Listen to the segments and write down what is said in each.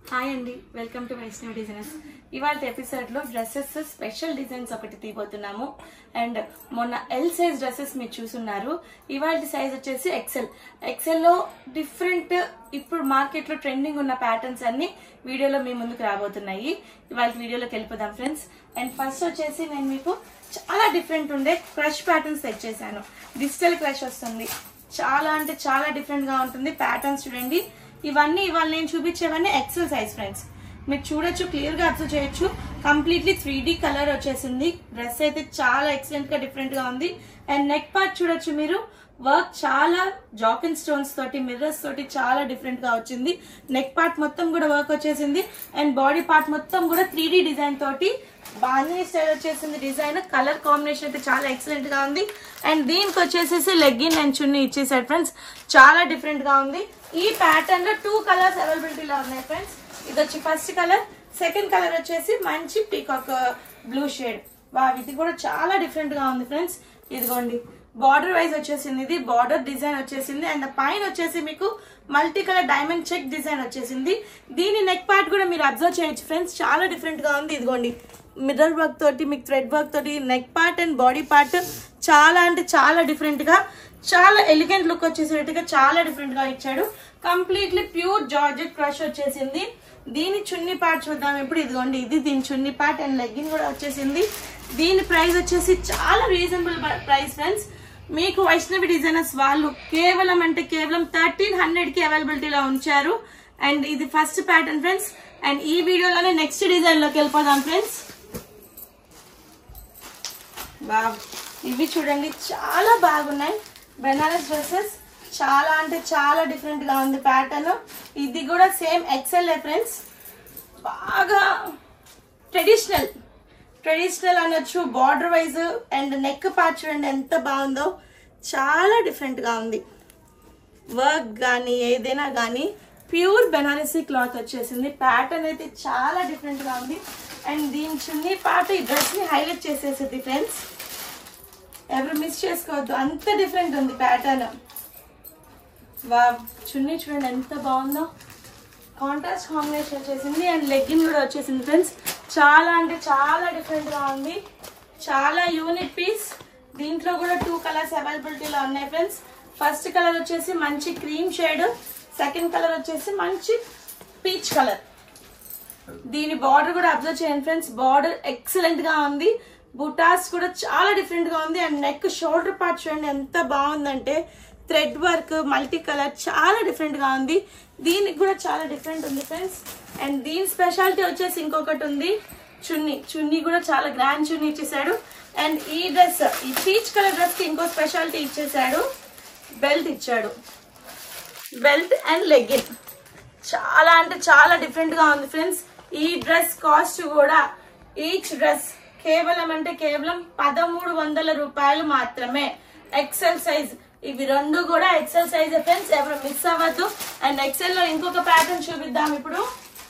hi అండి welcome to Vaishnav designers ఇవాళ ఎపిసోడ్లో డ్రెస్సెస్ స్పెషల్ డిజైన్స్ ఒకటి తీయబోతున్నాము అండ్ మొన్న ఎల్ సైజ్ డ్రెస్సెస్ మీరు చూసున్నారు ఇవాళ సైజ్ వచ్చేసి ఎక్సెల్ ఎక్సెల్లో డిఫరెంట్ ఇప్పుడు మార్కెట్లో ట్రెండింగ్ ఉన్న ప్యాటర్న్స్ అన్ని వీడియోలో మీ ముందుకు రాబోతున్నాయి ఇవాళ వీడియోలోకి వెళ్ళిపోదాం ఫ్రెండ్స్ అండ్ ఫస్ట్ వచ్చేసి నేను మీకు చాలా డిఫరెంట్ ఉండే క్రష్ ప్యాటర్న్స్ తెచ్చేసాను డిజిటల్ క్రష్ వస్తుంది చాలా అంటే చాలా డిఫరెంట్ గా ఉంటుంది ప్యాటర్న్స్ చూడండి ఇవన్నీ ఇవాళ నేను చూపించేవన్నీ ఎక్సెల్ సైజ్ ఫ్రెండ్స్ మీరు చూడొచ్చు క్లియర్ గా అబ్జర్వ్ చేయొచ్చు కంప్లీట్లీ త్రీ కలర్ వచ్చేసింది డ్రెస్ అయితే చాలా ఎక్సలెంట్ గా డిఫరెంట్ గా ఉంది అండ్ నెక్ పార్ట్ చూడొచ్చు మీరు వర్క్ చాలా జాకిన్ స్టోన్స్ తోటి మిర్రర్స్ తోటి చాలా డిఫరెంట్ గా వచ్చింది నెక్ పార్ట్ మొత్తం కూడా వర్క్ వచ్చేసింది అండ్ బాడీ పార్ట్ మొత్తం కూడా త్రీ డిజైన్ తోటి బాంధనీ స్టైల్ వచ్చేసింది డిజైన్ కలర్ కాంబినేషన్ అయితే చాలా ఎక్సలెంట్ గా ఉంది అండ్ దీనికి వచ్చేసేసి లెగ్గిన్ అండ్ చున్నీ ఇచ్చేసాడు ఫ్రెండ్స్ చాలా డిఫరెంట్ గా ఉంది ఈ ప్యాటర్న్ లో టూ కలర్స్ అవైలబిలిటీలో ఉన్నాయి ఫ్రెండ్స్ ఇది వచ్చి ఫస్ట్ కలర్ సెకండ్ కలర్ వచ్చేసి మంచి పీకాక్ బ్లూ షేడ్ వా ఇది కూడా చాలా డిఫరెంట్ గా ఉంది ఫ్రెండ్స్ ఇదిగోండి బార్డర్ వైజ్ వచ్చేసింది ఇది బార్డర్ డిజైన్ వచ్చేసింది అండ్ పైన వచ్చేసి మీకు multi colour diamond check design వచ్చేసింది దీని నెక్ పార్ట్ కూడా మీరు అబ్జర్వ్ చేయొచ్చు ఫ్రెండ్స్ చాలా డిఫరెంట్ గా ఉంది ఇదిగోండి మిర్రర్ వర్క్ తోటి మీకు థ్రెడ్ వర్క్ తోటి neck part and body part చాలా అంటే చాలా డిఫరెంట్ గా చాలా ఎలిగెంట్ లుక్ వచ్చేసేట్టుగా చాలా డిఫరెంట్ గా ఇచ్చాడు కంప్లీట్లీ ప్యూర్ జార్జెట్ క్రష్ వచ్చేసింది దీని చున్నీ పార్ట్ చూద్దాం ఇప్పుడు ఇదిగోండి ఇది దీని చున్నీ పార్ట్ అండ్ లెగ్గిన్ కూడా వచ్చేసింది దీని ప్రైస్ వచ్చేసి చాలా రీజనబుల్ ప్రైస్ ఫ్రెండ్స్ మీకు వైష్ణవి డిజైనర్స్ వాళ్ళు కేవలం అంటే కేవలం థర్టీన్ హండ్రెడ్ కి అవైలబిలిటీలో ఉంచారు అండ్ ఇది ఫస్ట్ ప్యాటర్న్ ఫ్రెండ్స్ అండ్ ఈ వీడియోలోనే నెక్స్ట్ డిజైన్ లోకి వెళ్ళిపోదాం ఫ్రెండ్స్ వావ్ ఇవి చూడండి చాలా బాగున్నాయి బెనారస్ డ్రెస్సెస్ చాలా అంటే చాలా డిఫరెంట్ గా ఉంది ప్యాటర్న్ ఇది కూడా సేమ్ ఎక్సెల్ ఫ్రెండ్స్ బాగా ట్రెడిషనల్ ట్రెడిషనల్ అనొచ్చు border wise and neck part చూడండి ఎంత బాగుందో చాలా డిఫరెంట్ గా ఉంది వర్క్ కానీ ఏదైనా కానీ ప్యూర్ బెనారసీ క్లాత్ వచ్చేసింది ప్యాటర్న్ అయితే చాలా డిఫరెంట్ గా ఉంది అండ్ దీని చున్నీ పాట ఈ డ్రెస్ ని హైలైట్ చేసేసింది ఫ్రెండ్స్ ఎవరు మిస్ చేసుకోవద్దు అంత డిఫరెంట్ ఉంది ప్యాటర్న్ వా చున్నీ చూడండి ఎంత బాగుందో కాంట్రాస్ట్ కాంబినేషన్ వచ్చేసింది అండ్ లెగ్గిన్ కూడా వచ్చేసింది ఫ్రెండ్స్ చాలా అంటే చాలా డిఫరెంట్ గా ఉంది చాలా యూనిక్ పీస్ దీంట్లో కూడా టూ కలర్స్ అవైలబిలిటీలో ఉన్నాయి ఫ్రెండ్స్ ఫస్ట్ కలర్ వచ్చేసి మంచి క్రీమ్ షేడ్ సెకండ్ కలర్ వచ్చేసి మంచి పీచ్ కలర్ దీని బార్డర్ కూడా అబ్జర్వ్ చేయండి ఫ్రెండ్స్ బార్డర్ ఎక్సలెంట్ గా ఉంది బుటాస్ కూడా చాలా డిఫరెంట్ గా ఉంది అండ్ నెక్ షోల్డర్ పార్ట్ చూడండి ఎంత బాగుందంటే థ్రెడ్ వర్క్ మల్టీ కలర్ చాలా డిఫరెంట్ గా ఉంది దీనికి కూడా చాలా డిఫరెంట్ ఉంది ఫ్రెండ్స్ అండ్ దీని స్పెషాలిటీ వచ్చేసి ఇంకొకటి ఉంది చున్నీ చున్నీ కూడా చాలా గ్రాండ్ చున్నీ ఇచ్చేసాడు అండ్ ఈ డ్రెస్ ఈ పీచ్ కలర్ డ్రెస్ కి ఇంకో స్పెషాలిటీ ఇచ్చేసాడు బెల్ట్ ఇచ్చాడు బెల్ట్ అండ్ లెగ్గిన్ చాలా అంటే చాలా డిఫరెంట్ గా ఉంది ఫ్రెండ్స్ ఈ డ్రెస్ కాస్ట్ కూడా ఈచ్ డ్రెస్ కేవలం అంటే కేవలం పదమూడు వందల రూపాయలు మాత్రమే ఎక్సెల్ సైజ్ ఇవి రెండు కూడా ఎక్సెల్ సైజ్ ఫ్రెండ్స్ ఎవరు మిస్ అవ్వద్దు అండ్ ఎక్సెల్ లో ఇంకొక ప్యాటర్న్ చూపిద్దాం ఇప్పుడు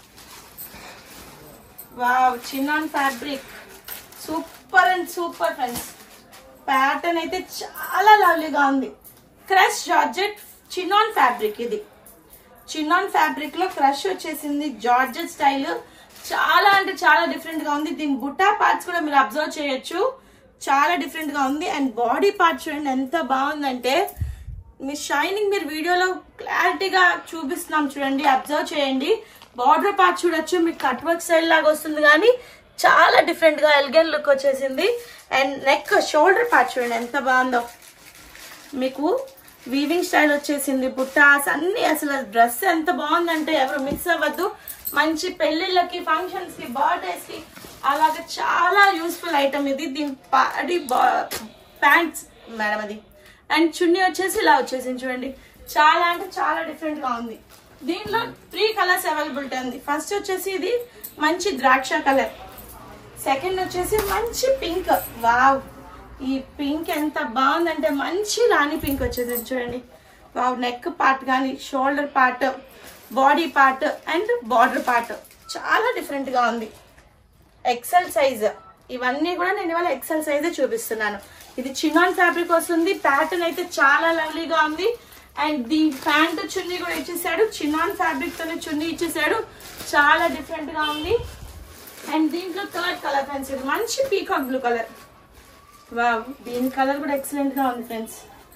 wow chinon fabric super and super friends pattern అయితే చాలా లవ్లీగా ఉంది క్రష్ జార్జెట్ చిన్నాన్ ఫ్యాబ్రిక్ ఇది చిన్నాన్ ఫ్యాబ్రిక్ లో క్రష్ వచ్చేసింది జార్జెట్ స్టైల్ చాలా అంటే చాలా డిఫరెంట్ గా ఉంది దీని బుట్టా పార్ట్స్ కూడా మీరు అబ్జర్వ్ చేయొచ్చు చాలా డిఫరెంట్ గా ఉంది అండ్ బాడీ పార్ట్ చూడండి ఎంత బాగుందంటే మీ షైనింగ్ మీరు వీడియోలో క్లారిటీగా చూపిస్తున్నాం చూడండి అబ్జర్వ్ చేయండి బార్డర్ పార్ట్ చూడొచ్చు మీకు కట్ వర్క్ స్టైల్ లాగా వస్తుంది కానీ చాలా డిఫరెంట్ గా ఎల్గన్ లుక్ వచ్చేసింది అండ్ నెక్ షోల్డర్ పార్ట్ చూడండి ఎంత బాగుందో మీకు వీవింగ్ స్టైల్ వచ్చేసింది బుట్టాస్ అన్ని అసలు డ్రెస్ ఎంత బాగుందంటే ఎవరు మిస్ అవ్వద్దు మంచి పెళ్లిళ్ళకి ఫంక్షన్స్ కి బర్త్డేస్ కి అలాగే చాలా యూస్ఫుల్ ఐటమ్ ఇది దీని పాడి ప్యాంట్స్ మేడం అది అండ్ చున్నీ వచ్చేసి ఇలా వచ్చేసింది చూడండి చాలా అంటే చాలా డిఫరెంట్ గా ఉంది దీనిలో త్రీ కలర్స్ అవైలబిలిటీ ఉంది ఫస్ట్ వచ్చేసి ఇది మంచి ద్రాక్ష కలర్ సెకండ్ వచ్చేసి మంచి పింక్ వావ్ ఈ పింక్ ఎంత బాగుందంటే మంచి రాణి పింక్ వచ్చేది చూడండి వావ్ నెక్ పార్ట్ కానీ shoulder part body part and border part చాలా డిఫరెంట్ గా ఉంది ఎక్సెల్ సైజ్ ఇవన్నీ కూడా నేను ఇవాళ ఎక్సెల్ సైజే చూపిస్తున్నాను ఇది చిన్నాన్ ఫ్యాబ్రిక్ వస్తుంది ప్యాటర్న్ అయితే చాలా లవ్లీగా ఉంది అండ్ దీని ప్యాంట్ చున్నీ కూడా ఇచ్చేసాడు చిన్నాన్ ఫ్యాబ్రిక్ తోనే చున్నీ ఇచ్చేసాడు చాలా డిఫరెంట్ గా ఉంది అండ్ దీంట్లో థర్డ్ కలర్ ఫ్రెండ్స్ ఇది మంచి పీకాక్ బ్లూ కలర్ వావ్ దీని కలర్ కూడా ఎక్సలెంట్ గా ఉంది ఫ్రెండ్స్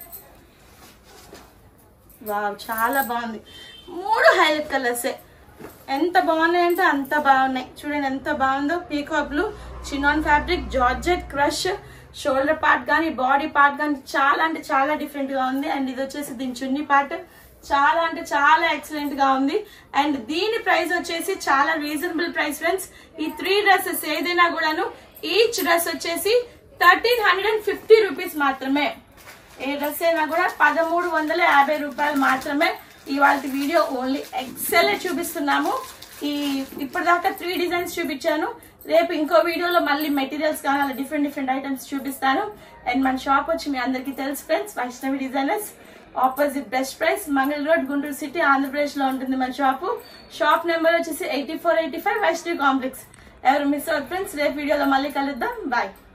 వావ్ చాలా బాగుంది మూడు హైలైట్ కలర్స్ ఎంత బాగున్నాయి అంటే అంత బాగున్నాయి చూడండి ఎంత బాగుందో peacock blue chinon fabric georgette crush shoulder part కానీ బాడీ పార్ట్ కానీ చాలా అంటే చాలా డిఫరెంట్ గా ఉంది అండ్ ఇది వచ్చేసి దీని చున్నీ పార్ట్ చాలా అంటే చాలా ఎక్సలెంట్ గా ఉంది అండ్ దీని ప్రైస్ వచ్చేసి చాలా రీజనబుల్ ప్రైస్ ఫ్రెండ్స్ ఈ త్రీ డ్రెస్సెస్ ఏదైనా కూడాను ఈచ్ డ్రెస్ వచ్చేసి thirteen hundred and fifty rupees మాత్రమే ఏ డ్రెస్ అయినా కూడా పదమూడు వందల యాభై రూపాయలు మాత్రమే ఇవాళ వీడియో ఓన్లీ ఎక్సెల్ చూపిస్తున్నాము ఈ ఇప్పటిదాకా త్రీ డిజైన్స్ చూపించాను రేపు ఇంకో వీడియోలో మళ్ళీ మెటీరియల్స్ కానీ అలా డిఫరెంట్ డిఫరెంట్ ఐటమ్స్ చూపిస్తాను అండ్ మన షాప్ వచ్చి మీ అందరికీ తెలుసు friends Vaishnavi designers opposite best price Mangala road Guntur city Andhra Pradesh లో ఉంటుంది మన షాపు షాప్ నెంబర్ వచ్చేసి eighty four eighty five Vaishnavi complex ఎవరు మిస్ అవుతుంది ఫ్రెండ్స్ రేపు వీడియోలో మళ్ళీ కలుద్దాం బాయ్